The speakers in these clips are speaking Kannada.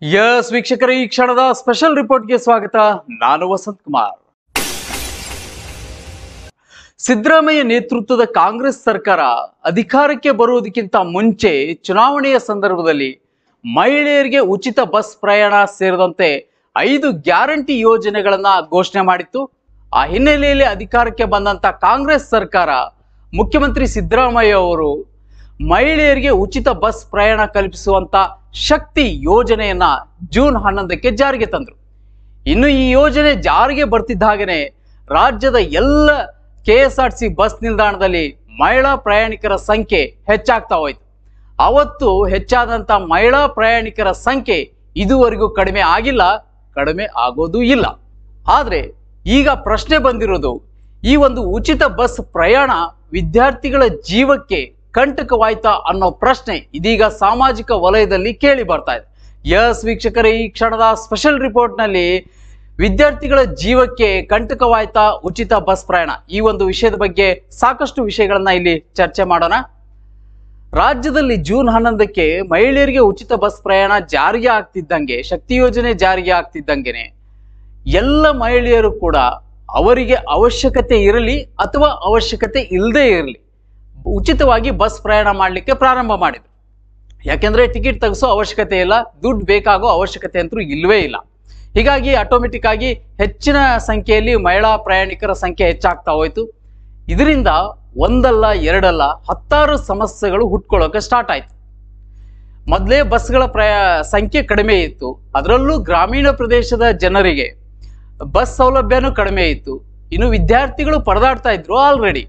ಯಸ್ ವೀಕ್ಷಕರ ಈ ಕ್ಷಣದ ಸ್ಪೆಷಲ್ ರಿಪೋರ್ಟ್ಗೆ ಸ್ವಾಗತ ನಾನು ವಸಂತ್ ಕುಮಾರ್ ಸಿದ್ದರಾಮಯ್ಯ ನೇತೃತ್ವದ ಕಾಂಗ್ರೆಸ್ ಸರ್ಕಾರ ಅಧಿಕಾರಕ್ಕೆ ಬರುವುದಕ್ಕಿಂತ ಮುಂಚೆ ಚುನಾವಣೆಯ ಸಂದರ್ಭದಲ್ಲಿ ಮಹಿಳೆಯರಿಗೆ ಉಚಿತ ಬಸ್ ಪ್ರಯಾಣ ಸೇರಿದಂತೆ ಐದು ಗ್ಯಾರಂಟಿ ಯೋಜನೆಗಳನ್ನ ಘೋಷಣೆ ಮಾಡಿತ್ತು ಆ ಹಿನ್ನೆಲೆಯಲ್ಲಿ ಅಧಿಕಾರಕ್ಕೆ ಬಂದಂತ ಕಾಂಗ್ರೆಸ್ ಸರ್ಕಾರ ಮುಖ್ಯಮಂತ್ರಿ ಸಿದ್ದರಾಮಯ್ಯ ಅವರು ಮಹಿಳೆಯರಿಗೆ ಉಚಿತ ಬಸ್ ಪ್ರಯಾಣ ಕಲ್ಪಿಸುವಂತ ಶಕ್ತಿ ಯೋಜನೆಯನ್ನ ಜೂನ್ ಹನ್ನೊಂದಕ್ಕೆ ಜಾರಿಗೆ ತಂದರು ಇನ್ನು ಈ ಯೋಜನೆ ಜಾರಿಗೆ ಬರ್ತಿದ್ದ ಹಾಗೆನೆ ರಾಜ್ಯದ ಎಲ್ಲ K S R T C ನಿಲ್ದಾಣದಲ್ಲಿ ಮಹಿಳಾ ಪ್ರಯಾಣಿಕರ ಸಂಖ್ಯೆ ಹೆಚ್ಚಾಗ್ತಾ ಹೋಯ್ತು ಅವತ್ತು ಹೆಚ್ಚಾದಂತ ಮಹಿಳಾ ಪ್ರಯಾಣಿಕರ ಸಂಖ್ಯೆ ಇದುವರೆಗೂ ಕಡಿಮೆ ಆಗಿಲ್ಲ ಕಡಿಮೆ ಆಗೋದು ಇಲ್ಲ ಆದ್ರೆ ಈಗ ಪ್ರಶ್ನೆ ಬಂದಿರೋದು ಈ ಒಂದು ಉಚಿತ ಬಸ್ ಪ್ರಯಾಣ ವಿದ್ಯಾರ್ಥಿಗಳ ಜೀವಕ್ಕೆ ಕಂಟಕವಾಯ್ತಾ ಅನ್ನೋ ಪ್ರಶ್ನೆ ಇದೀಗ ಸಾಮಾಜಿಕ ವಲಯದಲ್ಲಿ ಕೇಳಿ ಬರ್ತಾ ಇದೆ ಯಸ್ ವೀಕ್ಷಕರೇ ಈ ಕ್ಷಣದ ಸ್ಪೆಷಲ್ ರಿಪೋರ್ಟ್ನಲ್ಲಿ ವಿದ್ಯಾರ್ಥಿಗಳ ಜೀವಕ್ಕೆ ಕಂಟಕವಾಯ್ತಾ ಉಚಿತ ಬಸ್ ಪ್ರಯಾಣ ಈ ಒಂದು ವಿಷಯದ ಬಗ್ಗೆ ಸಾಕಷ್ಟು ವಿಷಯಗಳನ್ನ ಇಲ್ಲಿ ಚರ್ಚೆ ಮಾಡೋಣ ರಾಜ್ಯದಲ್ಲಿ ಜೂನ್ ಹನ್ನೊಂದಕ್ಕೆ ಮಹಿಳೆಯರಿಗೆ ಉಚಿತ ಬಸ್ ಪ್ರಯಾಣ ಜಾರಿಗೆ ಆಗ್ತಿದ್ದಂಗೆ ಶಕ್ತಿ ಯೋಜನೆ ಜಾರಿಗೆ ಆಗ್ತಿದ್ದಂಗೆನೆ ಎಲ್ಲ ಮಹಿಳೆಯರು ಕೂಡ ಅವರಿಗೆ ಅವಶ್ಯಕತೆ ಇರಲಿ ಅಥವಾ ಅವಶ್ಯಕತೆ ಇಲ್ಲದೆ ಇರಲಿ ಉಚಿತವಾಗಿ ಬಸ್ ಪ್ರಯಾಣ ಮಾಡಲಿಕ್ಕೆ ಪ್ರಾರಂಭ ಮಾಡಿದ್ರು ಯಾಕೆಂದ್ರೆ ಟಿಕೆಟ್ ತೆಗೆಸೋ ಅವಶ್ಯಕತೆ ಇಲ್ಲ ದುಡ್ಡು ಬೇಕಾಗೋ ಅವಶ್ಯಕತೆ ಅಂತೂ ಇಲ್ಲವೇ ಇಲ್ಲ ಹೀಗಾಗಿ ಆಟೋಮೆಟಿಕ್ ಆಗಿ ಹೆಚ್ಚಿನ ಸಂಖ್ಯೆಯಲ್ಲಿ ಮಹಿಳಾ ಪ್ರಯಾಣಿಕರ ಸಂಖ್ಯೆ ಹೆಚ್ಚಾಗ್ತಾ ಹೋಯ್ತು ಇದರಿಂದ ಒಂದಲ್ಲ ಎರಡಲ್ಲ ಹತ್ತಾರು ಸಮಸ್ಯೆಗಳು ಹುಟ್ಕೊಳ್ಳೋಕೆ ಸ್ಟಾರ್ಟ್ ಆಯ್ತು ಮೊದಲೇ ಬಸ್ಗಳ ಪ್ರಯಾ ಸಂಖ್ಯೆ ಕಡಿಮೆ ಇತ್ತು ಅದರಲ್ಲೂ ಗ್ರಾಮೀಣ ಪ್ರದೇಶದ ಜನರಿಗೆ ಬಸ್ ಸೌಲಭ್ಯನೂ ಕಡಿಮೆ ಇತ್ತು ಇನ್ನು ವಿದ್ಯಾರ್ಥಿಗಳು ಪರದಾಡ್ತಾ ಇದ್ರು ಆಲ್ರೆಡಿ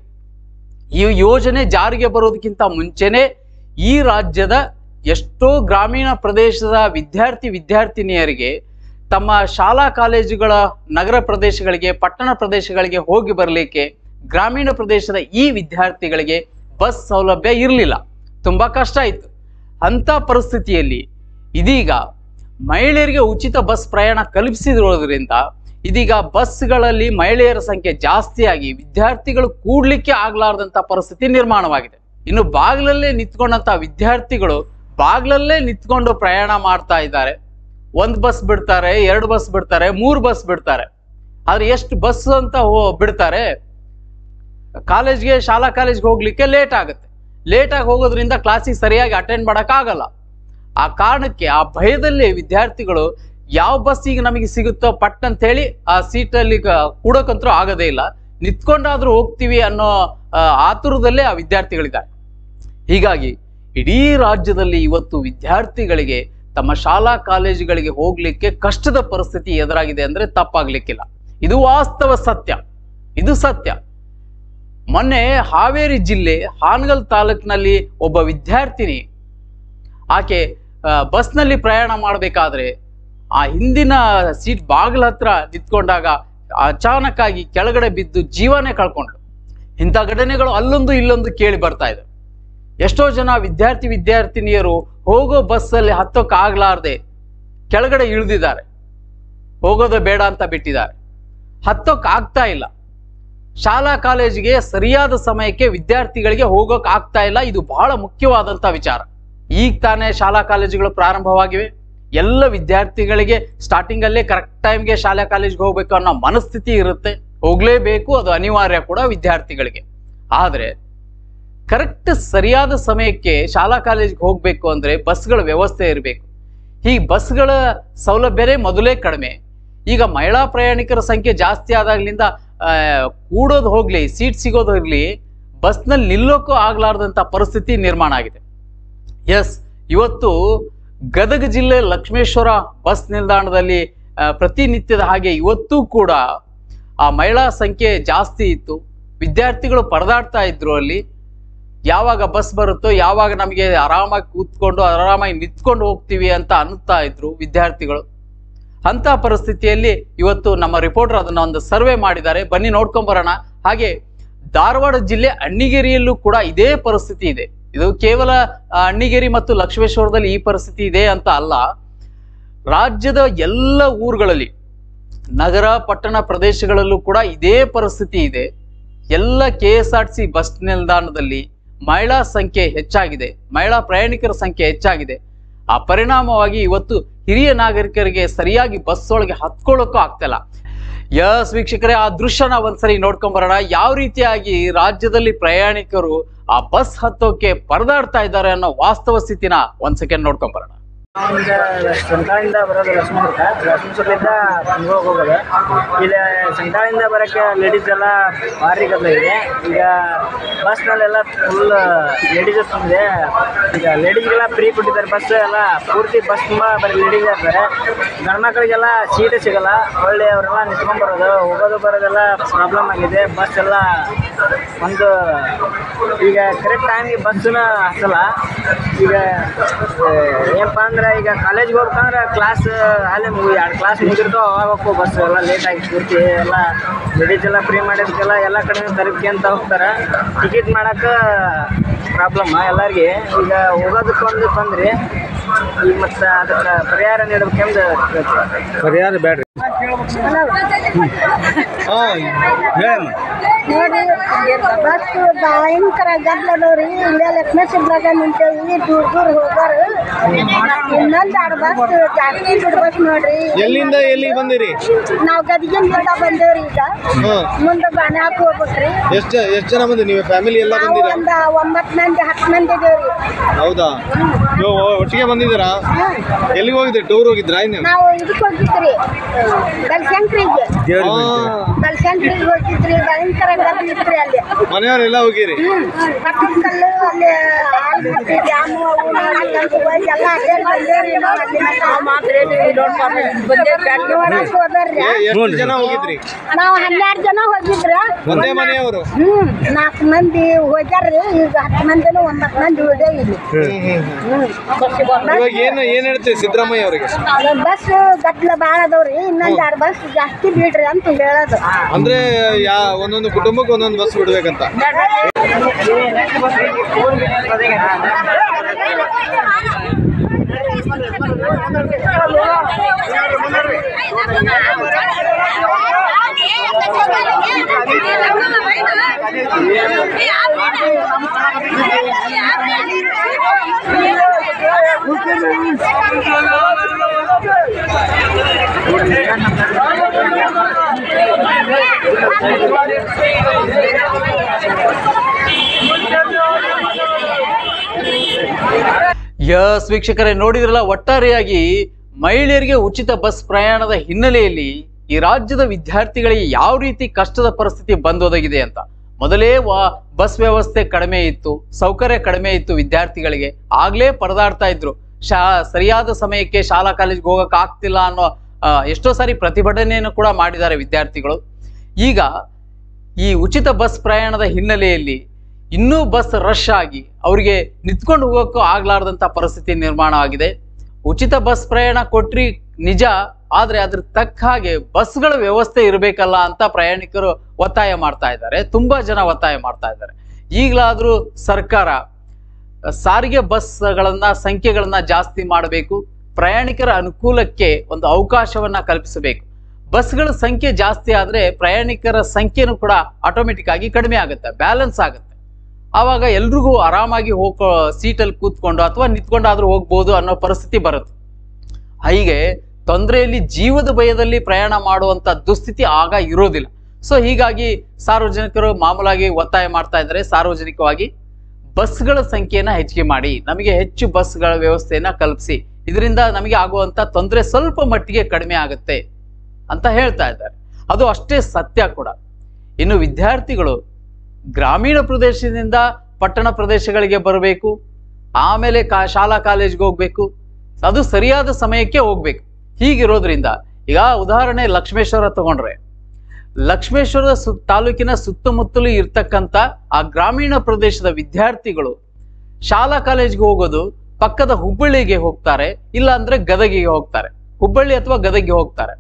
ಈ ಯೋಜನೆ ಜಾರಿಗೆ ಬರೋದಕ್ಕಿಂತ ಮುಂಚೆನೆ ಈ ರಾಜ್ಯದ ಎಷ್ಟೋ ಗ್ರಾಮೀಣ ಪ್ರದೇಶದ ವಿದ್ಯಾರ್ಥಿ ವಿದ್ಯಾರ್ಥಿನಿಯರಿಗೆ ತಮ್ಮ ಶಾಲಾ ಕಾಲೇಜುಗಳ ನಗರ ಪ್ರದೇಶಗಳಿಗೆ ಪಟ್ಟಣ ಪ್ರದೇಶಗಳಿಗೆ ಹೋಗಿ ಬರಲಿಕ್ಕೆ ಗ್ರಾಮೀಣ ಪ್ರದೇಶದ ಈ ವಿದ್ಯಾರ್ಥಿಗಳಿಗೆ ಬಸ್ ಸೌಲಭ್ಯ ಇರಲಿಲ್ಲ ತುಂಬಾ ಕಷ್ಟ ಇತ್ತು ಅಂತ ಪರಿಸ್ಥಿತಿಯಲ್ಲಿ ಇದೀಗ ಮಹಿಳೆಯರಿಗೆ ಉಚಿತ ಬಸ್ ಪ್ರಯಾಣ ಕಲ್ಪಿಸಿರೋದ್ರಿಂದ ಇದೀಗ ಬಸ್ಗಳಲ್ಲಿ ಮಹಿಳೆಯರ ಸಂಖ್ಯೆ ಜಾಸ್ತಿಯಾಗಿ ವಿದ್ಯಾರ್ಥಿಗಳು ಕೂಡ್ಲಿಕ್ಕೆ ಆಗ್ಲಾರ್ದಂತ ಪರಿಸ್ಥಿತಿ ನಿರ್ಮಾಣವಾಗಿದೆ ಇನ್ನು ಬಾಗಿಲಲ್ಲೇ ನಿಂತ್ಕೊಂಡಂತ ವಿದ್ಯಾರ್ಥಿಗಳು ಬಾಗಿಲಲ್ಲೇ ನಿಂತ್ಕೊಂಡು ಪ್ರಯಾಣ ಮಾಡ್ತಾ ಇದ್ದಾರೆ ಒಂದ್ ಬಸ್ ಬಿಡ್ತಾರೆ ಎರಡು ಬಸ್ ಬಿಡ್ತಾರೆ ಮೂರು ಬಸ್ ಬಿಡ್ತಾರೆ ಆದ್ರೆ ಎಷ್ಟು ಬಸ್ ಅಂತ ಹೋ- ಬಿಡ್ತಾರೆ ಕಾಲೇಜ್ಗೆ ಶಾಲಾ ಕಾಲೇಜ್ಗೆ ಹೋಗ್ಲಿಕ್ಕೆ ಲೇಟ್ ಆಗುತ್ತೆ ಲೇಟ್ ಆಗಿ ಹೋಗೋದ್ರಿಂದ ಕ್ಲಾಸಿಗೆ ಸರಿಯಾಗಿ ಅಟೆಂಡ್ ಆಗಲ್ಲ ಆ ಕಾರಣಕ್ಕೆ ಆ ಭಯದಲ್ಲಿ ವಿದ್ಯಾರ್ಥಿಗಳು ಯಾವ ಬಸ್ ಈಗ ನಮಗೆ ಸಿಗುತ್ತೋ ಪಟ್ ಅಂತ ಹೇಳಿ ಆ ಸೀಟಲ್ಲಿ ಕೂಡಕ್ಕಂತೂ ಆಗೋದೇ ಇಲ್ಲ ನಿಂತ್ಕೊಂಡಾದ್ರೂ ಹೋಗ್ತೀವಿ ಅನ್ನೋ ಆ, ಆತುರದಲ್ಲೇ ಆ ವಿದ್ಯಾರ್ಥಿಗಳಿದ್ದಾರೆ ಹೀಗಾಗಿ ಇಡೀ ರಾಜ್ಯದಲ್ಲಿ ಇವತ್ತು ವಿದ್ಯಾರ್ಥಿಗಳಿಗೆ ತಮ್ಮ ಶಾಲಾ ಕಾಲೇಜುಗಳಿಗೆ ಹೋಗ್ಲಿಕ್ಕೆ ಕಷ್ಟದ ಪರಿಸ್ಥಿತಿ ಎದುರಾಗಿದೆ ಅಂದ್ರೆ ತಪ್ಪಾಗ್ಲಿಕ್ಕಿಲ್ಲ ಇದು ವಾಸ್ತವ ಸತ್ಯ ಇದು ಸತ್ಯ ಮೊನ್ನೆ ಹಾವೇರಿ ಜಿಲ್ಲೆ ಹಾನಗಲ್ ತಾಲೂಕಿನಲ್ಲಿ ಒಬ್ಬ ವಿದ್ಯಾರ್ಥಿನಿ ಆಕೆ ಆ, ಬಸ್ನಲ್ಲಿ ಪ್ರಯಾಣ ಮಾಡಬೇಕಾದ್ರೆ ಆ ಹಿಂದಿನ ಸೀಟ್ ಬಾಗಿಲ ಹತ್ರ ನಿಂತ್ಕೊಂಡಾಗ ಅಚಾನಕ್ ಆಗಿ ಕೆಳಗಡೆ ಬಿದ್ದು ಜೀವನೇ ಕಳ್ಕೊಂಡ್ಳು ಇಂಥ ಘಟನೆಗಳು ಅಲ್ಲೊಂದು ಇಲ್ಲೊಂದು ಕೇಳಿ ಬರ್ತಾ ಇದೆ ಎಷ್ಟೋ ಜನ ವಿದ್ಯಾರ್ಥಿ ವಿದ್ಯಾರ್ಥಿನಿಯರು ಹೋಗೋ ಬಸ್ಸಲ್ಲಿ ಹತ್ತೋಕ್ ಆಗ್ಲಾರ್ದೆ ಕೆಳಗಡೆ ಇಳಿದಿದ್ದಾರೆ ಹೋಗೋದು ಬೇಡ ಅಂತ ಬಿಟ್ಟಿದ್ದಾರೆ ಹತ್ತೋಕ್ ಆಗ್ತಾ ಇಲ್ಲ ಶಾಲಾ ಕಾಲೇಜಿಗೆ ಸರಿಯಾದ ಸಮಯಕ್ಕೆ ವಿದ್ಯಾರ್ಥಿಗಳಿಗೆ ಹೋಗೋಕ್ ಆಗ್ತಾ ಇಲ್ಲ ಇದು ಬಹಳ ಮುಖ್ಯವಾದಂತ ವಿಚಾರ ಈಗ ತಾನೇ ಶಾಲಾ ಕಾಲೇಜುಗಳು ಪ್ರಾರಂಭವಾಗಿವೆ ಎಲ್ಲ ವಿದ್ಯಾರ್ಥಿಗಳಿಗೆ ಸ್ಟಾರ್ಟಿಂಗ್ ಅಲ್ಲೇ ಕರೆಕ್ಟ್ ಟೈಮ್ಗೆ ಶಾಲಾ ಕಾಲೇಜ್ಗೆ ಹೋಗ್ಬೇಕು ಅನ್ನೋ ಮನಸ್ಥಿತಿ ಇರುತ್ತೆ ಹೋಗ್ಲೇಬೇಕು ಅದು ಅನಿವಾರ್ಯ ಕೂಡ ವಿದ್ಯಾರ್ಥಿಗಳಿಗೆ ಆದ್ರೆ ಕರೆಕ್ಟ್ ಸರಿಯಾದ ಸಮಯಕ್ಕೆ ಶಾಲಾ ಕಾಲೇಜ್ಗೆ ಹೋಗ್ಬೇಕು ಅಂದ್ರೆ ಬಸ್ಗಳ ವ್ಯವಸ್ಥೆ ಇರಬೇಕು ಈ ಬಸ್ಗಳ ಸೌಲಭ್ಯನೇ ಮೊದಲೇ ಕಡಿಮೆ ಈಗ ಮಹಿಳಾ ಪ್ರಯಾಣಿಕರ ಸಂಖ್ಯೆ ಜಾಸ್ತಿ ಆದಾಗ್ಲಿಂದ ಆ, ಕೂಡೋದು ಹೋಗ್ಲಿ ಸೀಟ್ ಸಿಗೋದು ಇರ್ಲಿ ಬಸ್ನಲ್ಲಿ ನಿಲ್ಲೋಕ್ಕೂ ಆಗ್ಲಾರ್ದಂತ ಪರಿಸ್ಥಿತಿ ನಿರ್ಮಾಣ ಆಗಿದೆ ಎಸ್ ಇವತ್ತು ಗದಗ ಜಿಲ್ಲೆ ಲಕ್ಷ್ಮೇಶ್ವರ ಬಸ್ ನಿಲ್ದಾಣದಲ್ಲಿ ಆ, ಪ್ರತಿನಿತ್ಯದ ಹಾಗೆ ಇವತ್ತೂ ಕೂಡ ಆ ಮಹಿಳಾ ಸಂಖ್ಯೆ ಜಾಸ್ತಿ ಇತ್ತು ವಿದ್ಯಾರ್ಥಿಗಳು ಪರದಾಡ್ತಾ ಇದ್ರು ಅಲ್ಲಿ ಯಾವಾಗ ಬಸ್ ಬರುತ್ತೋ ಯಾವಾಗ ನಮಗೆ ಆರಾಮಾಗಿ ಕೂತ್ಕೊಂಡು ಆರಾಮಾಗಿ ನಿಂತ್ಕೊಂಡು ಹೋಗ್ತೀವಿ ಅಂತ ಅನ್ನುತ್ತಾ ಇದ್ರು ವಿದ್ಯಾರ್ಥಿಗಳು ಅಂತ ಪರಿಸ್ಥಿತಿಯಲ್ಲಿ ಇವತ್ತು ನಮ್ಮ ರಿಪೋರ್ಟರ್ ಅದನ್ನ ಒಂದು ಸರ್ವೆ ಮಾಡಿದ್ದಾರೆ ಬನ್ನಿ ನೋಡ್ಕೊಂಡ್ ಬರೋಣ ಹಾಗೆ ಧಾರವಾಡ ಜಿಲ್ಲೆ ಅಣ್ಣಿಗೇರಿಯಲ್ಲೂ ಕೂಡ ಇದೇ ಪರಿಸ್ಥಿತಿ ಇದೆ ಇದು ಕೇವಲ ಆ, ಅಣ್ಣಿಗೇರಿ ಮತ್ತು ಲಕ್ಷ್ಮೇಶ್ವರದಲ್ಲಿ ಈ ಪರಿಸ್ಥಿತಿ ಇದೆ ಅಂತ ಅಲ್ಲ ರಾಜ್ಯದ ಎಲ್ಲ ಊರುಗಳಲ್ಲಿ ನಗರ ಪಟ್ಟಣ ಪ್ರದೇಶಗಳಲ್ಲೂ ಕೂಡ ಇದೇ ಪರಿಸ್ಥಿತಿ ಇದೆ ಎಲ್ಲ K S R T C ನಿಲ್ದಾಣದಲ್ಲಿ ಮಹಿಳಾ ಸಂಖ್ಯೆ ಹೆಚ್ಚಾಗಿದೆ ಮಹಿಳಾ ಪ್ರಯಾಣಿಕರ ಸಂಖ್ಯೆ ಹೆಚ್ಚಾಗಿದೆ ಆ ಪರಿಣಾಮವಾಗಿ ಇವತ್ತು ಹಿರಿಯ ನಾಗರಿಕರಿಗೆ ಸರಿಯಾಗಿ ಬಸ್ ಒಳಗೆ ಹತ್ಕೊಳ್ಳೋಕ್ಕೂ ಆಗ್ತಿಲ್ಲ ಯಸ್ ವೀಕ್ಷಕರೇ ಆ ದೃಶ್ಯನ ಒಂದ್ಸರಿ ನೋಡ್ಕೊಂಡ್ ಬರೋಣ ಯಾವ ರೀತಿಯಾಗಿ ರಾಜ್ಯದಲ್ಲಿ ಪ್ರಯಾಣಿಕರು ಆ ಬಸ್ ಹತ್ತೋಕೆ ಪರದಾಡ್ತಾ ಇದ್ದಾರೆ ಅನ್ನೋ ವಾಸ್ತವ ಸ್ಥಿತಿನ ಒಂದ್ ಸೆಕೆಂಡ್ ನೋಡ್ಕೊಂಡ್ ಬರೋಣ ನಾವೀಗ ಸಂತಾಳಿಂದ ಬರೋದು ಲಕ್ಷ್ಮಣಪುರ ಲಕ್ಷ್ಮೀಪುರದಿಂದ ಬೆಂಗಳೂರಿಗೆ ಹೋಗೋದು ಇಲ್ಲಿ ಸಂತಾಳಿಂದ ಬರೋಕ್ಕೆ ಲೇಡೀಸ್ ಎಲ್ಲ ಭಾರಿ ಗದ್ದಲ ಈಗ ಬಸ್ನಲ್ಲೆಲ್ಲ ಫುಲ್ ಲೇಡೀಸ್ ತುಂಬಿದೆ ಈಗ ಲೇಡೀಸ್ಗೆಲ್ಲ ಫ್ರೀ ಕೊಟ್ಟಿದ್ದಾರೆ ಬಸ್ ಎಲ್ಲ ಪೂರ್ತಿ ಬಸ್ ತುಂಬ ಬರೀ ಲೇಡೀಸ್ ಇರ್ತಾರೆ ಗಂಡ್ಮಕ್ಳಿಗೆಲ್ಲ ಸೀಟೇ ಸಿಗಲ್ಲ ಒಳ್ಳೆ ಅವರೆಲ್ಲ ನಿಂತ್ಕೊಂಡ್ ಬರೋದು ಹೋಗೋದು ಬರೋದೆಲ್ಲ ಪ್ರಾಬ್ಲಮ್ ಆಗಿದೆ ಬಸ್ ಎಲ್ಲ ಒಂದು ಈಗ ಕರೆಕ್ಟ್ ಟೈಮಿಗೆ ಬಸ್ಸನ್ನ ಹತ್ತಲ್ಲ ಈಗ ಆ, ಏನಪ್ಪ ಅಂದ್ರೆ ಈಗ ಕಾಲೇಜ್ಗೆ ಹೋಗ್ಬೇಕಂದ್ರೆ ಕ್ಲಾಸ್ ಅಲ್ಲೇ ಮುಗಿ ಎರಡು ಕ್ಲಾಸ್ ಮುಗಿರ್ತಾವ ಅವಾಗ ಹೋಗ್ಬೇಕು ಬಸ್ ಎಲ್ಲ ಲೇಟ್ ಆಗಿ ಪೂರ್ತಿ ಎಲ್ಲ ಲೇಡೀಸ್ ಎಲ್ಲ ಫ್ರೀ ಮಾಡಿದ್ಕೆಲ್ಲ ಎಲ್ಲ ಕಡೆ ತರಬೇಕೆ ಅಂತ ಹೋಗ್ತಾರೆ ಟಿಕೆಟ್ ಮಾಡೋಕೆ ಪ್ರಾಬ್ಲಮ್ ಎಲ್ಲರಿಗೆ ಈಗ ಹೋಗೋದಕ್ಕೊಂದು ತೊಂದ್ರೆ ಈಗ ಮತ್ತು ಅದಕ್ಕೆ ಪರಿಹಾರ ನೀಡಬೇಕೆಂದು ಕೇಳ್ತೀವಿ ಪರಿಹಾರ ಬೇಡ್ರಿ ಹಾಂ ಹೇಳಮ್ಮ ನೋಡಿ ಬಸ್ ಭಯಂಕರ ಗದ್ದಲದವ್ರಿ ಇಲ್ಲೇ ಲಕ್ಷ್ಮೇಶ್ವರದಾಗ ನಿಂತೇವಿ ದೂರ ದೂರ ಹೋಗೋರು ಇನ್ನೊಂದು ಎರಡು ಬಸ್ ಜಾಸ್ತಿ ಬಿಡ್ಬೇಕು ನೋಡ್ರಿ ಎಲ್ಲಿಂದ ಎಲ್ಲಿಗೆ ಬಂದಿರಿ ನಾವು ಗದಗಿಂದ ಬಂದೇವ್ರಿ ಈಗ ಹಾಂ ಮುಂದೆ ಬಾನ್ಯಾಕ ಹೋಗ್ಬೇಕ್ರಿ ಎಷ್ಟು ಎಷ್ಟು ಜನ ಬಂದಿರಿ ನೀವು ಫ್ಯಾಮಿಲಿ ಎಲ್ಲ ನಾವು ಬಂದಿರಾ ಒಂದ ಒಂಬತ್ತು ಮಂದಿ ಹತ್ತು ಮಂದಿ ಇದೇವ್ರಿ ಹೌದಾ ನೀವು ಒಟ್ಟಿಗೆ ಬಂದಿದ್ದೀರಾ ಎಲ್ಲಿಗೆ ಹೋಗಿದ್ರಿ ಟೂರ್ ಹೋಗಿದ್ರಾ ಇನ್ನು ನಾವು ಇದಕ್ಕೆ ಹೋಗಿದ್ರಿ ಬಲ್ಶಂಕ್ರಿಗೆ ಹಾಂ ಬಲ್ಶಂಕ್ರಿಗೆ ಹೋಗಿದ್ರಿ ಭಯಂಕರ ಗದ್ದಲ ಇತ್ರಿ ಅಲ್ಲಿ ಮನೆಯವರೆಲ್ಲ ಹೋಗಿರಿ ಪಟ್ಟದ ಕಲ್ಲು ಅಲ್ಲಿ ಆಲ್ಮಟ್ಟಿ ಡ್ಯಾಮು ಅವು ನೋಡಕ್ಕಂತ ಹೋಗಿ ಎಲ್ಲ ಅಡ್ಡಾಡಿ ಬಂದೇವ್ರಿ ನಾವು ಅಲ್ಲಿ ನೋಡಕ್ ಹೋದರ್ರಿ ಎ- ಎಷ್ಟು ಜನ ಹೋಗಿದ್ರಿ ನಾವು ಹನ್ನೆರಡು ಜನ ಹೋಗಿದ್ರ ಒಂದೇ ಮನೆಯವರು ಹ್ಮ್ ನಾಲ್ಕು ಮಂದಿ ಹೋಗ್ಯಾರ್ರಿ ಈಗ ಹತ್ತು ಮಂದಿನೂ ಒಂಬತ್ತು ಮಂದಿ ಉಳಿದೇವಿ ಇಲ್ಲಿ ಇವಾಗ ಏನು ಏನು ಹೇಳ್ತೀವಿ ಸಿದ್ದರಾಮಯ್ಯ ಅವರಿಗೆ ಬಸ್ ಗದ್ಲ ಭಾಳ ಅದಾವ್ರಿ ಇನ್ನೊಂದ್ ಎರಡು ಬಸ್ ಜಾಸ್ತಿ ಬಿಡ್ರಿ ಅಂತ ಹೇಳೋದು ಅಂದ್ರೆ ಯಾ ಒಂದೊಂದು ಕುಟುಂಬಕ್ಕೆ ಒಂದೊಂದು ಬಸ್ ಬಿಡ್ಬೇಕಂತ ಯಸ್ ವೀಕ್ಷಕರೇ ನೋಡಿದ್ರಲ್ಲ ಒಟ್ಟಾರೆಯಾಗಿ ಮಹಿಳೆಯರಿಗೆ ಉಚಿತ ಬಸ್ ಪ್ರಯಾಣದ ಹಿನ್ನೆಲೆಯಲ್ಲಿ ಈ ರಾಜ್ಯದ ವಿದ್ಯಾರ್ಥಿಗಳಿಗೆ ಯಾವ ರೀತಿ ಕಷ್ಟದ ಪರಿಸ್ಥಿತಿ ಬಂದೊದಗಿದೆ ಅಂತ ಮೊದಲೇ ವಾ ಬಸ್ ವ್ಯವಸ್ಥೆ ಕಡಿಮೆ ಇತ್ತು ಸೌಕರ್ಯ ಕಡಿಮೆ ಇತ್ತು ವಿದ್ಯಾರ್ಥಿಗಳಿಗೆ ಆಗ್ಲೇ ಪರದಾಡ್ತಾ ಇದ್ರು ಶಾ ಸರಿಯಾದ ಸಮಯಕ್ಕೆ ಶಾಲಾ ಕಾಲೇಜ್ಗೆ ಹೋಗಕ್ ಆಗ್ತಿಲ್ಲ ಅನ್ನೋ ಆ, ಎಷ್ಟೋ ಸಾರಿ ಪ್ರತಿಭಟನೆಯನ್ನು ಕೂಡ ಮಾಡಿದ್ದಾರೆ ವಿದ್ಯಾರ್ಥಿಗಳು ಈಗ ಈ ಉಚಿತ ಬಸ್ ಪ್ರಯಾಣದ ಹಿನ್ನೆಲೆಯಲ್ಲಿ ಇನ್ನೂ ಬಸ್ ರಶ್ ಆಗಿ ಅವರಿಗೆ ನಿಂತ್ಕೊಂಡು ಹೋಗೋಕ್ಕೂ ಆಗ್ಲಾರ್ದಂಥ ಪರಿಸ್ಥಿತಿ ನಿರ್ಮಾಣ ಆಗಿದೆ ಉಚಿತ ಬಸ್ ಪ್ರಯಾಣ ಕೊಟ್ರಿ ನಿಜ ಆದ್ರೆ ಅದ್ರ ತಕ್ಕ ಹಾಗೆ ಬಸ್ಗಳ ವ್ಯವಸ್ಥೆ ಇರಬೇಕಲ್ಲ ಅಂತ ಪ್ರಯಾಣಿಕರು ಒತ್ತಾಯ ಮಾಡ್ತಾ ಇದ್ದಾರೆ ತುಂಬಾ ಜನ ಒತ್ತಾಯ ಮಾಡ್ತಾ ಇದ್ದಾರೆ ಈಗಲಾದ್ರೂ ಸರ್ಕಾರ ಸಾರಿಗೆ ಬಸ್ಗಳನ್ನ ಸಂಖ್ಯೆಗಳನ್ನ ಜಾಸ್ತಿ ಮಾಡಬೇಕು ಪ್ರಯಾಣಿಕರ ಅನುಕೂಲಕ್ಕೆ ಒಂದು ಅವಕಾಶವನ್ನ ಕಲ್ಪಿಸಬೇಕು ಬಸ್ಗಳ ಸಂಖ್ಯೆ ಜಾಸ್ತಿ ಆದ್ರೆ ಪ್ರಯಾಣಿಕರ ಸಂಖ್ಯೆನೂ ಕೂಡ ಆಟೋಮೆಟಿಕ್ ಆಗಿ ಕಡಿಮೆ ಆಗುತ್ತೆ ಬ್ಯಾಲೆನ್ಸ್ ಆಗುತ್ತೆ ಆವಾಗ ಎಲ್ರಿಗೂ ಆರಾಮಾಗಿ ಹೋಗೋ ಸೀಟಲ್ಲಿ ಕೂತ್ಕೊಂಡು ಅಥವಾ ನಿಂತ್ಕೊಂಡಾದ್ರೂ ಹೋಗ್ಬೋದು ಅನ್ನೋ ಪರಿಸ್ಥಿತಿ ಬರುತ್ತೆ ಹೀಗೆ ತೊಂದರೆಯಲ್ಲಿ ಜೀವದ ಭಯದಲ್ಲಿ ಪ್ರಯಾಣ ಮಾಡುವಂತ ದುಸ್ಥಿತಿ ಆಗ ಇರೋದಿಲ್ಲ ಸೊ ಹೀಗಾಗಿ ಸಾರ್ವಜನಿಕರು ಮಾಮೂಲಾಗಿ ಒತ್ತಾಯ ಮಾಡ್ತಾ ಇದ್ದಾರೆ ಸಾರ್ವಜನಿಕವಾಗಿ ಬಸ್ಗಳ ಸಂಖ್ಯೆಯನ್ನ ಹೆಚ್ಚಿಗೆ ಮಾಡಿ ನಮಗೆ ಹೆಚ್ಚು ಬಸ್ಗಳ ವ್ಯವಸ್ಥೆಯನ್ನ ಕಲ್ಪಿಸಿ ಇದರಿಂದ ನಮಗೆ ಆಗುವಂತ ತೊಂದರೆ ಸ್ವಲ್ಪ ಮಟ್ಟಿಗೆ ಕಡಿಮೆ ಆಗುತ್ತೆ ಅಂತ ಹೇಳ್ತಾ ಇದ್ದಾರೆ ಅದು ಅಷ್ಟೇ ಸತ್ಯ ಕೂಡ ಇನ್ನು ವಿದ್ಯಾರ್ಥಿಗಳು ಗ್ರಾಮೀಣ ಪ್ರದೇಶದಿಂದ ಪಟ್ಟಣ ಪ್ರದೇಶಗಳಿಗೆ ಬರಬೇಕು ಆಮೇಲೆ ಕಾ ಶಾಲಾ ಕಾಲೇಜ್ಗೆ ಹೋಗ್ಬೇಕು ಅದು ಸರಿಯಾದ ಸಮಯಕ್ಕೆ ಹೋಗ್ಬೇಕು ಹೀಗಿರೋದ್ರಿಂದ ಈಗ ಉದಾಹರಣೆ ಲಕ್ಷ್ಮೇಶ್ವರ ತಗೊಂಡ್ರೆ ಲಕ್ಷ್ಮೇಶ್ವರದ ಸು ತಾಲೂಕಿನ ಸುತ್ತಮುತ್ತಲೂ ಇರ್ತಕ್ಕಂಥ ಆ ಗ್ರಾಮೀಣ ಪ್ರದೇಶದ ವಿದ್ಯಾರ್ಥಿಗಳು ಶಾಲಾ ಕಾಲೇಜ್ಗೆ ಹೋಗೋದು ಪಕ್ಕದ ಹುಬ್ಬಳ್ಳಿಗೆ ಹೋಗ್ತಾರೆ ಇಲ್ಲ ಅಂದ್ರೆ ಗದಗಿಗೆ ಹೋಗ್ತಾರೆ ಹುಬ್ಬಳ್ಳಿ ಅಥವಾ ಗದಗಿಗೆ ಹೋಗ್ತಾರೆ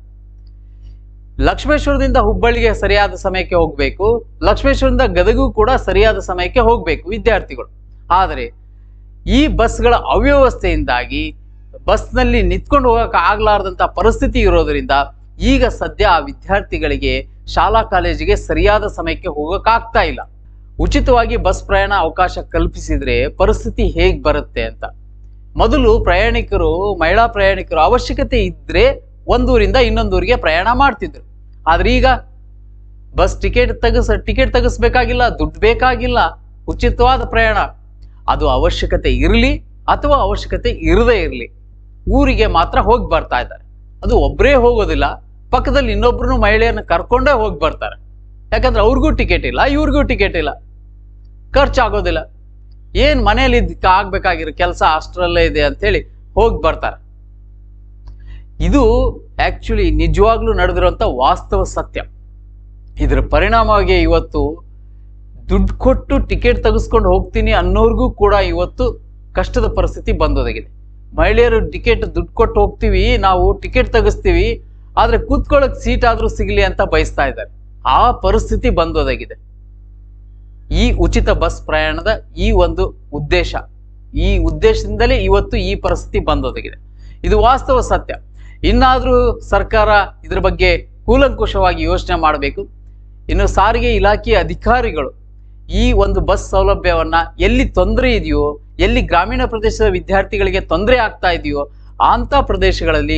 ಲಕ್ಷ್ಮೇಶ್ವರದಿಂದ ಹುಬ್ಬಳ್ಳಿಗೆ ಸರಿಯಾದ ಸಮಯಕ್ಕೆ ಹೋಗ್ಬೇಕು ಲಕ್ಷ್ಮೇಶ್ವರದಿಂದ ಗದಗೂ ಕೂಡ ಸರಿಯಾದ ಸಮಯಕ್ಕೆ ಹೋಗ್ಬೇಕು ವಿದ್ಯಾರ್ಥಿಗಳು ಆದರೆ ಈ ಬಸ್ಗಳ ಅವ್ಯವಸ್ಥೆಯಿಂದಾಗಿ ಬಸ್ನಲ್ಲಿ ನಿಂತ್ಕೊಂಡು ಹೋಗಕ್ಕೆ ಆಗ್ಲಾರ್ದಂತ ಪರಿಸ್ಥಿತಿ ಇರೋದ್ರಿಂದ ಈಗ ಸದ್ಯ ಆ ವಿದ್ಯಾರ್ಥಿಗಳಿಗೆ ಶಾಲಾ ಕಾಲೇಜಿಗೆ ಸರಿಯಾದ ಸಮಯಕ್ಕೆ ಹೋಗಕ್ಕಾಗ್ತಾ ಇಲ್ಲ ಉಚಿತವಾಗಿ ಬಸ್ ಪ್ರಯಾಣ ಅವಕಾಶ ಕಲ್ಪಿಸಿದ್ರೆ ಪರಿಸ್ಥಿತಿ ಹೇಗ್ ಬರುತ್ತೆ ಅಂತ ಮೊದಲು ಪ್ರಯಾಣಿಕರು ಮಹಿಳಾ ಪ್ರಯಾಣಿಕರು ಅವಶ್ಯಕತೆ ಇದ್ರೆ ಒಂದೂರಿಂದ ಇನ್ನೊಂದೂರಿಗೆ ಪ್ರಯಾಣ ಮಾಡ್ತಿದ್ರು ಆದ್ರೆ ಈಗ ಬಸ್ ಟಿಕೆಟ್ ತೆಗಸ್ ಟಿಕೆಟ್ ತೆಗಿಸ್ಬೇಕಾಗಿಲ್ಲ ದುಡ್ಡು ಬೇಕಾಗಿಲ್ಲ ಉಚಿತವಾದ ಪ್ರಯಾಣ ಅದು ಅವಶ್ಯಕತೆ ಇರಲಿ ಅಥವಾ ಅವಶ್ಯಕತೆ ಇರದೇ ಇರಲಿ ಊರಿಗೆ ಮಾತ್ರ ಹೋಗಿ ಬರ್ತಾ ಇದ್ದಾರೆ ಅದು ಒಬ್ಬರೇ ಹೋಗೋದಿಲ್ಲ ಪಕ್ಕದಲ್ಲಿ ಇನ್ನೊಬ್ರು ಮಹಿಳೆಯರನ್ನ ಕರ್ಕೊಂಡೇ ಹೋಗಿ ಬರ್ತಾರೆ ಯಾಕಂದ್ರೆ ಅವ್ರಿಗೂ ಟಿಕೆಟ್ ಇಲ್ಲ ಇವ್ರಿಗೂ ಟಿಕೆಟ್ ಇಲ್ಲ ಖರ್ಚಾಗೋದಿಲ್ಲ ಏನ್ ಮನೇಲಿ ಇದ್- ಆಗ್ಬೇಕಾಗಿರೋ ಕೆಲಸ ಅಷ್ಟರಲ್ಲೇ ಇದೆ ಅಂತ ಹೇಳಿ ಹೋಗಿ ಬರ್ತಾರೆ ಇದು ಆಕ್ಚುಲಿ ನಿಜವಾಗ್ಲೂ ನಡೆದಿರುವಂತ ವಾಸ್ತವ ಸತ್ಯ ಇದರ ಪರಿಣಾಮವಾಗಿ ಇವತ್ತು ದುಡ್ಡು ಕೊಟ್ಟು ಟಿಕೆಟ್ ತೆಗೆಸ್ಕೊಂಡು ಹೋಗ್ತೀನಿ ಅನ್ನೋರ್ಗೂ ಕೂಡ ಇವತ್ತು ಕಷ್ಟದ ಪರಿಸ್ಥಿತಿ ಬಂದೊದಗಿದೆ ಮಹಿಳೆಯರು ಟಿಕೆಟ್ ದುಡ್ಡು ಕೊಟ್ಟು ಹೋಗ್ತೀವಿ ನಾವು ಟಿಕೆಟ್ ತೆಗಿಸ್ತೀವಿ ಆದ್ರೆ ಕೂತ್ಕೊಳ್ಳೋಕೆ ಸೀಟ್ ಆದ್ರೂ ಸಿಗ್ಲಿ ಅಂತ ಬಯಸ್ತಾ ಇದ್ದಾರೆ ಆ ಪರಿಸ್ಥಿತಿ ಬಂದೊದಗಿದೆ ಈ ಉಚಿತ ಬಸ್ ಪ್ರಯಾಣದ ಈ ಒಂದು ಉದ್ದೇಶ ಈ ಉದ್ದೇಶದಿಂದಲೇ ಇವತ್ತು ಈ ಪರಿಸ್ಥಿತಿ ಬಂದೊದಗಿದೆ ಇದು ವಾಸ್ತವ ಸತ್ಯ ಇನ್ನಾದ್ರೂ ಸರ್ಕಾರ ಇದ್ರ ಬಗ್ಗೆ ಕೂಲಂಕುಷವಾಗಿ ಯೋಚನೆ ಮಾಡಬೇಕು ಇನ್ನು ಸಾರಿಗೆ ಇಲಾಖೆಯ ಅಧಿಕಾರಿಗಳು ಈ ಒಂದು ಬಸ್ ಸೌಲಭ್ಯವನ್ನ ಎಲ್ಲಿ ತೊಂದರೆ ಇದೆಯೋ ಎಲ್ಲಿ ಗ್ರಾಮೀಣ ಪ್ರದೇಶದ ವಿದ್ಯಾರ್ಥಿಗಳಿಗೆ ತೊಂದರೆ ಆಗ್ತಾ ಇದೆಯೋ ಅಂತ ಪ್ರದೇಶಗಳಲ್ಲಿ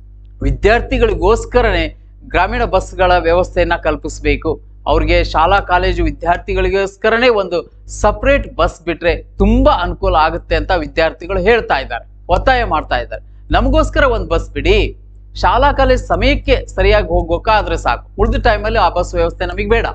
ವಿದ್ಯಾರ್ಥಿಗಳಿಗೋಸ್ಕರನೇ ಗ್ರಾಮೀಣ ಬಸ್ಗಳ ವ್ಯವಸ್ಥೆಯನ್ನ ಕಲ್ಪಿಸಬೇಕು ಅವ್ರಿಗೆ ಶಾಲಾ ಕಾಲೇಜು ವಿದ್ಯಾರ್ಥಿಗಳಿಗೋಸ್ಕರನೇ ಒಂದು ಸಪರೇಟ್ ಬಸ್ ಬಿಟ್ರೆ ತುಂಬಾ ಅನುಕೂಲ ಆಗುತ್ತೆ ಅಂತ ವಿದ್ಯಾರ್ಥಿಗಳು ಹೇಳ್ತಾ ಇದ್ದಾರೆ ಒತ್ತಾಯ ಮಾಡ್ತಾ ಇದ್ದಾರೆ ನಮಗೋಸ್ಕರ ಒಂದು ಬಸ್ ಬಿಡಿ ಶಾಲಾ ಕಾಲೇಜ್ ಸಮಯಕ್ಕೆ ಸರಿಯಾಗಿ ಹೋಗ್ಬೇಕಾದ್ರೆ ಸಾಕು ಉಳಿದ ಟೈಮಲ್ಲಿ ಆ ಬಸ್ ವ್ಯವಸ್ಥೆ ನಮಗೆ ಬೇಡ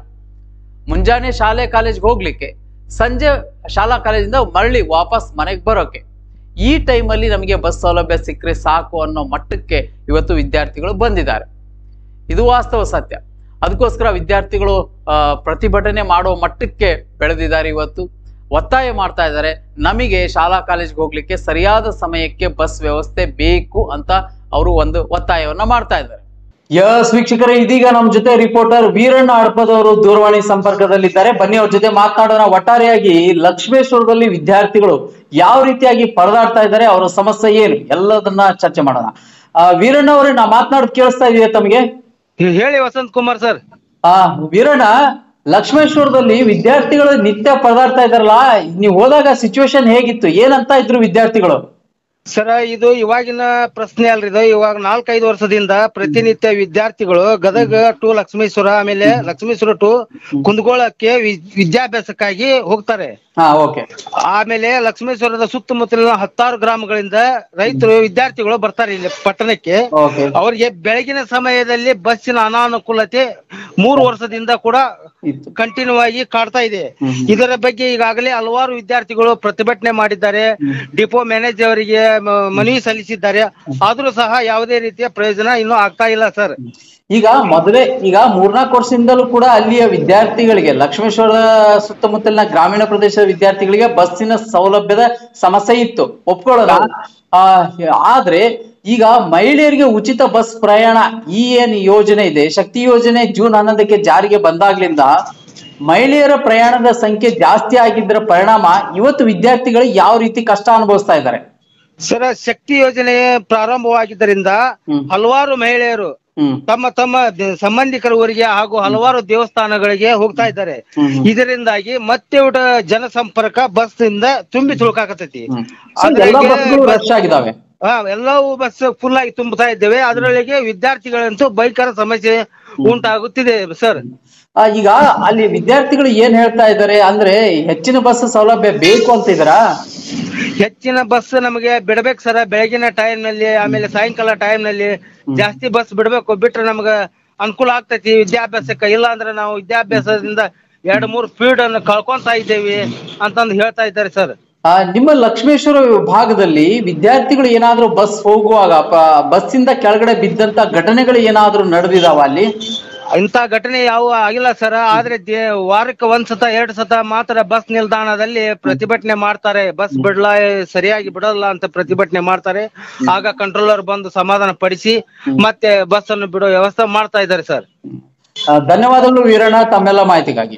ಮುಂಜಾನೆ ಶಾಲೆ ಕಾಲೇಜ್ಗೆ ಹೋಗ್ಲಿಕ್ಕೆ ಸಂಜೆ ಶಾಲಾ ಕಾಲೇಜಿಂದ ಮರಳಿ ವಾಪಸ್ ಮನೆಗೆ ಬರೋಕೆ ಈ ಟೈಮಲ್ಲಿ ನಮಗೆ ಬಸ್ ಸೌಲಭ್ಯ ಸಿಕ್ಕರೆ ಸಾಕು ಅನ್ನೋ ಮಟ್ಟಕ್ಕೆ ಇವತ್ತು ವಿದ್ಯಾರ್ಥಿಗಳು ಬಂದಿದ್ದಾರೆ ಇದು ವಾಸ್ತವ ಸತ್ಯ ಅದಕ್ಕೋಸ್ಕರ ವಿದ್ಯಾರ್ಥಿಗಳು ಆ, ಪ್ರತಿಭಟನೆ ಮಾಡೋ ಮಟ್ಟಕ್ಕೆ ಬೆಳೆದಿದ್ದಾರೆ ಇವತ್ತು ಒತ್ತಾಯ ಮಾಡ್ತಾ ಇದ್ದಾರೆ ನಮಗೆ ಶಾಲಾ ಕಾಲೇಜ್ಗೆ ಹೋಗ್ಲಿಕ್ಕೆ ಸರಿಯಾದ ಸಮಯಕ್ಕೆ ಬಸ್ ವ್ಯವಸ್ಥೆ ಬೇಕು ಅಂತ ಅವರು ಒಂದು ಒತ್ತಾಯವನ್ನ ಮಾಡ್ತಾ ಇದ್ದಾರೆ ಯಸ್ ವೀಕ್ಷಕರೇ ಇದೀಗ ನಮ್ಮ ಜೊತೆ ರಿಪೋರ್ಟರ್ ವೀರಣ್ಣ ಹಡಪದವರು ದೂರವಾಣಿ ಸಂಪರ್ಕದಲ್ಲಿದ್ದಾರೆ ಬನ್ನಿ ಅವ್ರ ಜೊತೆ ಮಾತನಾಡೋಣ ಒಟ್ಟಾರೆಯಾಗಿ ಲಕ್ಷ್ಮೇಶ್ವರದಲ್ಲಿ ವಿದ್ಯಾರ್ಥಿಗಳು ಯಾವ ರೀತಿಯಾಗಿ ಪರದಾಡ್ತಾ ಇದ್ದಾರೆ ಅವರ ಸಮಸ್ಯೆ ಏನು ಎಲ್ಲದನ್ನ ಚರ್ಚೆ ಮಾಡೋಣ ಆ, ವೀರಣ್ಣ ಅವರೇ ನಾ ಮಾತನಾಡೋದು ಕೇಳಿಸ್ತಾ ಇದೆಯಾ ತಮಗೆ ಹೇಳಿ ವಸಂತ್ ಕುಮಾರ್ ಸರ್ ಆ ವೀರಣ್ಣ ಲಕ್ಷ್ಮೇಶ್ವರದಲ್ಲಿ ವಿದ್ಯಾರ್ಥಿಗಳು ನಿತ್ಯ ಪರದಾಡ್ತಾ ಇದಾರಲ್ಲ ನೀವು ಹೋದಾಗ ಸಿಚುವೇಶನ್ ಹೇಗಿತ್ತು ಏನಂತ ಇದ್ರು ವಿದ್ಯಾರ್ಥಿಗಳು ಸರ ಇದು ಇವಾಗಿನ ಪ್ರಶ್ನೆ ಅಲ್ರಿ ಇದು ಇವಾಗ ನಾಲ್ಕೈದು ವರ್ಷದಿಂದ ಪ್ರತಿನಿತ್ಯ ವಿದ್ಯಾರ್ಥಿಗಳು ಗದಗ ಟು ಲಕ್ಷ್ಮೇಶ್ವರ ಆಮೇಲೆ ಲಕ್ಷ್ಮೇಶ್ವರ ಟು ಕುಂದಗೋಳಕ್ಕೆ ವಿ- ವಿದ್ಯಾಭ್ಯಾಸಕ್ಕಾಗಿ ಹೋಗ್ತಾರೆ ಹಾ ಓಕೆ ಆಮೇಲೆ ಲಕ್ಷ್ಮೇಶ್ವರದ ಸುತ್ತಮುತ್ತಲಿನ ಹತ್ತಾರು ಗ್ರಾಮಗಳಿಂದ ರೈತರು ವಿದ್ಯಾರ್ಥಿಗಳು ಬರ್ತಾರೆ ಇಲ್ಲಿ ಪಟ್ಟಣಕ್ಕೆ ಓಕೆ ಅವರಿಗೆ ಬೆಳಗಿನ ಸಮಯದಲ್ಲಿ ಬಸ್ಸಿನ ಅನಾನುಕೂಲತೆ ಮೂರು ವರ್ಷದಿಂದ ಕೂಡ ಇತ್ತು ಕಂಟಿನ್ಯೂ ಆಗಿ ಕಾಡ್ತಾ ಇದೆ ಹ್ಮ್. ಇದರ ಬಗ್ಗೆ ಈಗಾಗಲೇ ಹಲವಾರು ವಿದ್ಯಾರ್ಥಿಗಳು ಪ್ರತಿಭಟನೆ ಮಾಡಿದ್ದಾರೆ ಡಿಪೋ ಮ್ಯಾನೇಜರ್ ಅವರಿಗೆ ಮ- ಮನವಿ ಸಲ್ಲಿಸಿದ್ದಾರೆ ಆದ್ರೂ ಸಹ ಯಾವುದೇ ರೀತಿಯ ಪ್ರಯೋಜನ ಇನ್ನೂ ಆಗ್ತಾ ಇಲ್ಲ ಸರ್ ಈಗ ಮೊದಲೇ ಈಗ ಮೂರ್ನಾಲ್ಕು ವರ್ಷದಿಂದಲೂ ಕೂಡ ಅಲ್ಲಿಯ ವಿದ್ಯಾರ್ಥಿಗಳಿಗೆ ಲಕ್ಷ್ಮೇಶ್ವರ ಸುತ್ತಮುತ್ತಲಿನ ಗ್ರಾಮೀಣ ಪ್ರದೇಶದ ವಿದ್ಯಾರ್ಥಿಗಳಿಗೆ ಬಸ್ಸಿನ ಸೌಲಭ್ಯದ ಸಮಸ್ಯೆ ಇತ್ತು ಒಪ್ಕೊಳ್ಳೋಣ ಆ, ಆದ್ರೆ ಈಗ ಮಹಿಳೆಯರಿಗೆ ಉಚಿತ ಬಸ್ ಪ್ರಯಾಣ ಈ ಏನ್ ಯೋಜನೆ ಇದೆ ಶಕ್ತಿ ಯೋಜನೆ ಜೂನ್ ಹನ್ನೊಂದಕ್ಕೆ ಜಾರಿಗೆ ಬಂದಾಗ್ಲಿಂದ ಮಹಿಳೆಯರ ಪ್ರಯಾಣದ ಸಂಖ್ಯೆ ಜಾಸ್ತಿ ಆಗಿದ್ದರ ಪರಿಣಾಮ ಇವತ್ತು ವಿದ್ಯಾರ್ಥಿಗಳು ಯಾವ ರೀತಿ ಕಷ್ಟ ಅನುಭವಿಸ್ತಾ ಇದ್ದಾರೆ ಸರ್ ಶಕ್ತಿ ಯೋಜನೆ ಪ್ರಾರಂಭವಾಗಿದ್ದರಿಂದ ಹ್ಮ್. ಹಲವಾರು ಮಹಿಳೆಯರು ಹ್ಮ್ ತಮ್ಮ ತಮ್ಮ ದ- ಸಂಬಂಧಿಕರ ಊರಿಗೆ ಹಾಗೂ ಹಲವಾರು ದೇವಸ್ಥಾನಗಳಿಗೆ ಹೋಗ್ತಾ ಇದ್ದಾರೆ ಹ್ಮ್. ಇದರಿಂದಾಗಿ ಮತ್ತೆ ಊಟ ಜನಸಂಪರ್ಕ ಬಸ್ ಇಂದ ತುಂಬಿ ತುಳುಕಾಕತೈತಿ ಹ್ಮ್ ಸೊ ಅದ್ರಾಗೆ ಎಲ್ಲಾ ಬಸ್ಗಳು ಬಸ್- ರಶ್ ಆಗಿದಾವೆ ಹಾ ಎಲ್ಲವೂ ಬಸ್ ಫುಲ್ ಆಗಿ ತುಂಬುತ್ತಾ ಇದ್ದೇವೆ ಅದರೊಳಗೆ ವಿದ್ಯಾರ್ಥಿಗಳಂತೂ ಭಯಂಕರ ಸಮಸ್ಯೆ ಉಂಟಾಗುತ್ತಿದೆ ಸರ್ ಆ, ಈಗ ಅಲ್ಲಿ ವಿದ್ಯಾರ್ಥಿಗಳು ಏನ್ ಹೇಳ್ತಾ ಇದ್ದಾರೆ ಅಂದ್ರೆ ಹೆಚ್ಚಿನ ಬಸ್ ಸೌಲಭ್ಯ ಬೇಕು ಅಂತಿದಾರಾ ಹೆಚ್ಚಿನ ಬಸ್ ನಮಗೆ ಬಿಡ್ಬೇಕು ಸರ್ ಬೆಳಗಿನ ಟೈಮ್ ನಲ್ಲಿ ಆಮೇಲೆ ಸಾಯಂಕಾಲ ಟೈಮ್ ನಲ್ಲಿ ಜಾಸ್ತಿ ಬಸ್ ಬಿಡ್ಬೇಕು ಬಿಟ್ರೆ ನಮ್ಗ ಅನುಕೂಲ ಆಗ್ತೈತಿ ವಿದ್ಯಾಭ್ಯಾಸಕ್ಕೆ ಇಲ್ಲ ಅಂದ್ರೆ ನಾವು ವಿದ್ಯಾಭ್ಯಾಸದಿಂದ ಎರಡ್ ಮೂರ್ ಸ್ಪೀಡ್ ಅನ್ನು ಕಳ್ಕೊಂತಾ ಇದ್ದೇವೆ ಅಂತಂದು ಹೇಳ್ತಾ ಇದ್ದಾರೆ ಸರ್ ಆ, ನಿಮ್ಮ ಲಕ್ಷ್ಮೇಶ್ವರ ಭಾಗದಲ್ಲಿ ವಿದ್ಯಾರ್ಥಿಗಳು ಏನಾದ್ರೂ ಬಸ್ ಹೋಗುವಾಗ ಪ- ಬಸ್ಸಿಂದ ಕೆಳಗಡೆ ಬಿದ್ದಂತ ಘಟನೆಗಳು ಏನಾದ್ರೂ ನಡೆದಿದಾವ ಅಲ್ಲಿ ಇಂಥ ಘಟನೆ ಯಾವ ಆಗಿಲ್ಲ ಸರ್ ಆದ್ರೆ ದೇ- ವಾರಕ್ಕೆ ಒಂದ್ ಸತ ಎರಡ್ ಸತ ಮಾತ್ರ ಬಸ್ ನಿಲ್ದಾಣದಲ್ಲಿ ಪ್ರತಿಭಟನೆ ಮಾಡ್ತಾರೆ ಬಸ್ ಬಿಡ್ಲ ಸರಿಯಾಗಿ ಬಿಡಲ್ಲ ಅಂತ ಪ್ರತಿಭಟನೆ ಮಾಡ್ತಾರೆ ಆಗ ಕಂಟ್ರೋಲರ್ ಬಂದು ಸಮಾಧಾನ ಪಡಿಸಿ ಮತ್ತೆ ಬಸ್ ಅನ್ನು ಬಿಡೋ ವ್ಯವಸ್ಥೆ ಮಾಡ್ತಾ ಇದ್ದಾರೆ ಸರ್ ಆ, ಧನ್ಯವಾದಗಳು ವೀರಣ್ಣ ತಮ್ಮೆಲ್ಲ ಮಾಹಿತಿಗಾಗಿ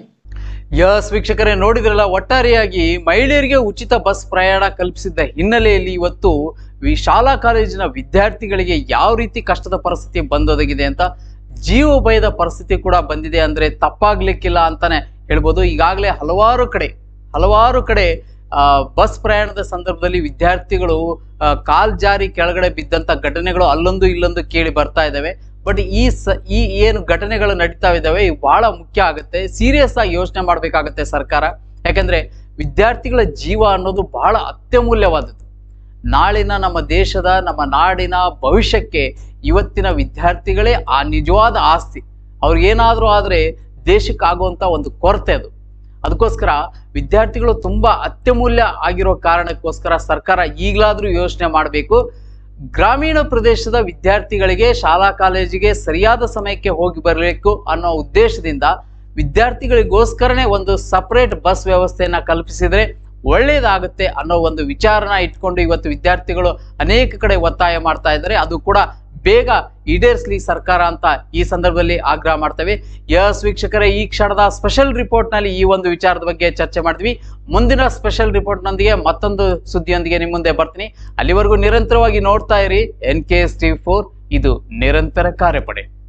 ಯಸ್ ವೀಕ್ಷಕರೇ ನೋಡಿದ್ರಲ್ಲ ಒಟ್ಟಾರೆಯಾಗಿ ಮಹಿಳೆಯರಿಗೆ ಉಚಿತ ಬಸ್ ಪ್ರಯಾಣ ಕಲ್ಪಿಸಿದ್ದ ಹಿನ್ನೆಲೆಯಲ್ಲಿ ಇವತ್ತು ವಿ- ಶಾಲಾ ಕಾಲೇಜಿನ ವಿದ್ಯಾರ್ಥಿಗಳಿಗೆ ಯಾವ ರೀತಿ ಕಷ್ಟದ ಪರಿಸ್ಥಿತಿ ಬಂದೊದಗಿದೆ ಅಂತ ಜೀವಭಯದ ಪರಿಸ್ಥಿತಿ ಕೂಡ ಬಂದಿದೆ ಅಂದ್ರೆ ತಪ್ಪಾಗ್ಲಿಕ್ಕಿಲ್ಲ ಅಂತಾನೆ ಹೇಳ್ಬೋದು ಈಗಾಗಲೇ ಹಲವಾರು ಕಡೆ ಹಲವಾರು ಕಡೆ ಆ, ಬಸ್ ಪ್ರಯಾಣದ ಸಂದರ್ಭದಲ್ಲಿ ವಿದ್ಯಾರ್ಥಿಗಳು ಆ, ಕಾಲ್ ಜಾರಿ ಕೆಳಗಡೆ ಬಿದ್ದಂತ ಘಟನೆಗಳು ಅಲ್ಲೊಂದು ಇಲ್ಲೊಂದು ಕೇಳಿ ಬರ್ತಾ ಇದ್ದಾವೆ ಬಟ್ ಈ ಸ ಈ ಏನು ಘಟನೆಗಳು ನಡೀತಾ ಇದ್ದಾವೆ ಇವು ಬಹಳ ಮುಖ್ಯ ಆಗುತ್ತೆ ಸೀರಿಯಸ್ ಆಗಿ ಯೋಚನೆ ಮಾಡಬೇಕಾಗತ್ತೆ ಸರ್ಕಾರ ಯಾಕಂದ್ರೆ ವಿದ್ಯಾರ್ಥಿಗಳ ಜೀವ ಅನ್ನೋದು ಬಹಳ ಅತ್ಯಮೂಲ್ಯವಾದದ್ದು ನಾಳಿನ ನಮ್ಮ ದೇಶದ ನಮ್ಮ ನಾಡಿನ ಭವಿಷ್ಯಕ್ಕೆ ಇವತ್ತಿನ ವಿದ್ಯಾರ್ಥಿಗಳೇ ಆ ನಿಜವಾದ ಆಸ್ತಿ ಅವ್ರಿಗೇನಾದ್ರೂ ಆದ್ರೆ ದೇಶಕ್ಕಾಗುವಂತ ಒಂದು ಕೊರತೆ ಅದು ಅದಕ್ಕೋಸ್ಕರ ವಿದ್ಯಾರ್ಥಿಗಳು ತುಂಬಾ ಅತ್ಯಮೂಲ್ಯ ಆಗಿರೋ ಕಾರಣಕ್ಕೋಸ್ಕರ ಸರ್ಕಾರ ಈಗಲಾದ್ರೂ ಯೋಚನೆ ಮಾಡಬೇಕು ಗ್ರಾಮೀಣ ಪ್ರದೇಶದ ವಿದ್ಯಾರ್ಥಿಗಳಿಗೆ ಶಾಲಾ ಕಾಲೇಜಿಗೆ ಸರಿಯಾದ ಸಮಯಕ್ಕೆ ಹೋಗಿ ಬರಬೇಕು ಅನ್ನೋ ಉದ್ದೇಶದಿಂದ ವಿದ್ಯಾರ್ಥಿಗಳಿಗೋಸ್ಕರನೇ ಒಂದು ಸಪರೇಟ್ ಬಸ್ ವ್ಯವಸ್ಥೆಯನ್ನ ಕಲ್ಪಿಸಿದ್ರೆ ಒಳ್ಳೇದಾಗುತ್ತೆ ಅನ್ನೋ ಒಂದು ವಿಚಾರನ ಇಟ್ಕೊಂಡು ಇವತ್ತು ವಿದ್ಯಾರ್ಥಿಗಳು ಅನೇಕ ಕಡೆ ಒತ್ತಾಯ ಮಾಡ್ತಾ ಇದ್ದಾರೆ ಅದು ಕೂಡ ಬೇಗ ಈಡೇರಿಸಲಿ ಸರ್ಕಾರ ಅಂತ ಈ ಸಂದರ್ಭದಲ್ಲಿ ಆಗ್ರಹ ಮಾಡ್ತೇವೆ ಯಸ್ ವೀಕ್ಷಕರೇ ಈ ಕ್ಷಣದ ಸ್ಪೆಷಲ್ ರಿಪೋರ್ಟ್ ನಲ್ಲಿ ಈ ಒಂದು ವಿಚಾರದ ಬಗ್ಗೆ ಚರ್ಚೆ ಮಾಡಿದ್ವಿ ಮುಂದಿನ ಸ್ಪೆಷಲ್ ರಿಪೋರ್ಟ್ ನೊಂದಿಗೆ ಮತ್ತೊಂದು ಸುದ್ದಿಯೊಂದಿಗೆ ನಿಮ್ಮ ಮುಂದೆ ಬರ್ತೀನಿ ಅಲ್ಲಿವರೆಗೂ ನಿರಂತರವಾಗಿ ನೋಡ್ತಾ ಇರಿ N K S T four ಇದು ನಿರಂತರ ಕಾರ್ಯಪಡೆ